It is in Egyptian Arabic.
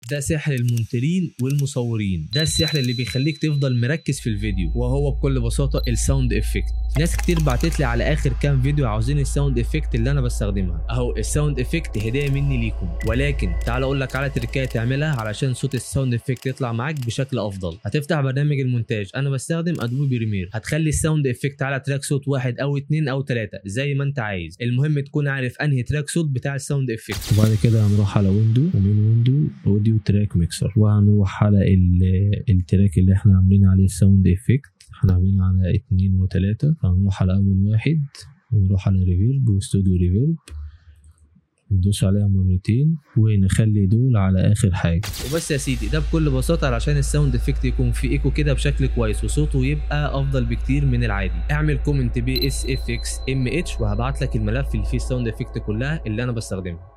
ده سحر المونترين والمصورين ده السحر اللي بيخليك تفضل مركز في الفيديو وهو بكل بساطه الساوند افكت ناس كتير بعتت لي على اخر كام فيديو عاوزين الساوند افكت اللي انا بستخدمها اهو الساوند افكت هديه مني ليكم ولكن تعال اقول لك على تركايه تعملها علشان صوت الساوند افكت يطلع معاك بشكل افضل هتفتح برنامج المونتاج انا بستخدم ادوبي بريمير هتخلي الساوند افكت على تراك صوت واحد او اتنين او تلاته زي ما انت عايز المهم تكون عارف انهي تراك صوت بتاع الساوند افكت وبعد كده هنروح على ويندو ومن ويندو اوديو تراك ميكسر وهنروح على ال- التراك اللي احنا عاملين عليه الساوند افكت احنا عاملين على اتنين وتلاتة فهنروح على اول واحد ونروح على ريفيرب واستوديو ريفيرب ندوس عليها مرتين ونخلي دول على اخر حاجة وبس يا سيدي ده بكل بساطه علشان الساوند افكت يكون في ايكو كده بشكل كويس وصوته يبقى افضل بكتير من العادي اعمل كومنت بي اس اف اكس ام اتش وهبعت لك الملف اللي فيه الساوند افكت كلها اللي انا بستخدمها